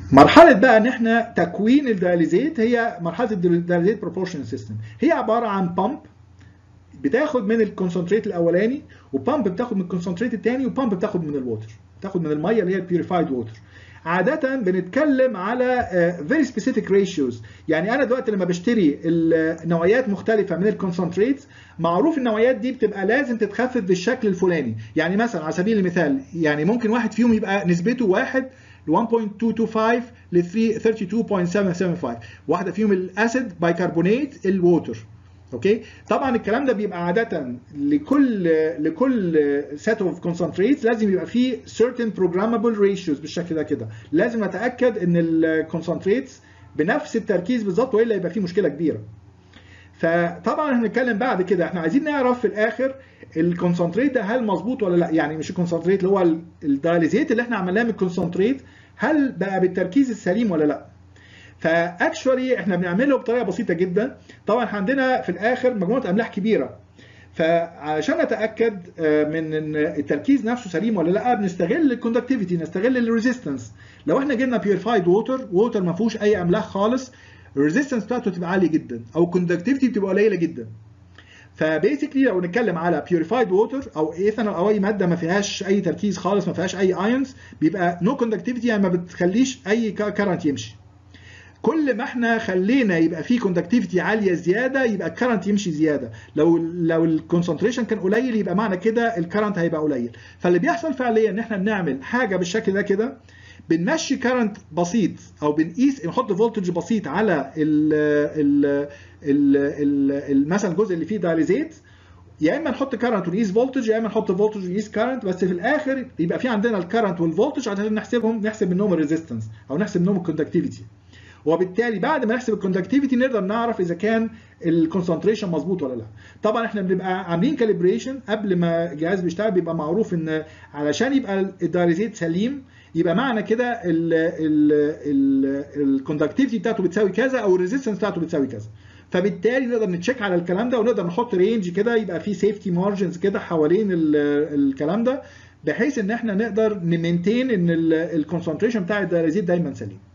مرحله بقى ان احنا تكوين الدياليزيت هي مرحله الدياليزيت بروبورشن سيستم هي عباره عن بامب بتاخد من الكونسنتريت الاولاني وبامب بتاخد من الكونسنتريت الثاني وبامب بتاخد من الووتر بتاخد من الميه اللي هي البيوريفايد ووتر عادة بنتكلم على فيري سبيسيفيك ريشيوز يعني انا دلوقتي لما بشتري نوعيات مختلفة من الكونسنتريتس معروف النوعيات دي بتبقى لازم تتخفف بالشكل الفلاني يعني مثلا على سبيل المثال يعني ممكن واحد فيهم يبقى نسبته واحد 1.225 ل 32.775 واحدة فيهم الاسيد بايكربونات الووتر اوكي طبعا الكلام ده بيبقى عاده لكل لكل سيت اوف كونسنتريتس لازم يبقى فيه certain programmable ratios بالشكل ده كده لازم نتاكد ان الكونسنتريتس بنفس التركيز بالظبط والا يبقى فيه مشكله كبيره فطبعا هنتكلم بعد كده احنا عايزين نعرف في الاخر الكونسنتريت ده هل مظبوط ولا لا يعني مش الكونسنتريت اللي هو الدايليزيت اللي احنا عملناه من الكونسنتريت هل بقى بالتركيز السليم ولا لا فاكشولي احنا بنعمله بطريقه بسيطه جدا طبعا عندنا في الاخر مجموعه املاح كبيره فعشان نتاكد من ان التركيز نفسه سليم ولا لا بنستغل الكوندكتيفيتي نستغل الريزيستنس لو احنا جبنا بيوريفايد ووتر ووتر ما فيهوش اي املاح خالص الريزيستنس بتاعته تبقى عاليه جدا او الكوندكتيفيتي بتبقى قليله جدا فبيسكلي لو نتكلم على بيوريفايد ووتر او ايثانول او اي ماده ما فيهاش اي تركيز خالص ما فيهاش اي ايونز بيبقى نو كوندكتيفيتي يعني ما بتخليش اي كارنت يمشي كل ما احنا خلينا يبقى فيه كوندكتيفيتي عاليه زياده يبقى الكرنت يمشي زياده لو لو الكونسنتريشن كان قليل يبقى معنى كده الكرنت هيبقى قليل فاللي بيحصل فعليا ان احنا بنعمل حاجه بالشكل ده كده بنمشي كرنت بسيط او بنقيس نحط فولتج بسيط على ال ال ال ال مثلا الجزء اللي فيه دايليزيت يا اما نحط كرنت ونقيس فولتج يا اما نحط فولتج ونقيس كرنت بس في الاخر يبقى في عندنا الكرنت والفولتج عشان نحسبهم نحسب منهم الريزيستنس او نحسب منهم الكوندكتيفيتي وبالتالي بعد ما نحسب الكوندكتيفيتي نقدر نعرف اذا كان الكونسنتريشن مظبوط ولا لا طبعا احنا بنبقى عاملين كاليبريشن قبل ما الجهاز بيشتغل بيبقى معروف ان علشان يبقى الدايليزيت سليم يبقى معنى كده الكوندكتيفيتي بتاعته بتساوي كذا او الريزيستنس بتاعته بتساوي كذا فبالتالي نقدر نتشيك على الكلام ده ونقدر نحط رينج كده يبقى فيه سيفتي مارجنز كده حوالين الكلام ده بحيث ان احنا نقدر نمنتين ان الكونسنتريشن بتاع الدايليزيت دايما سليم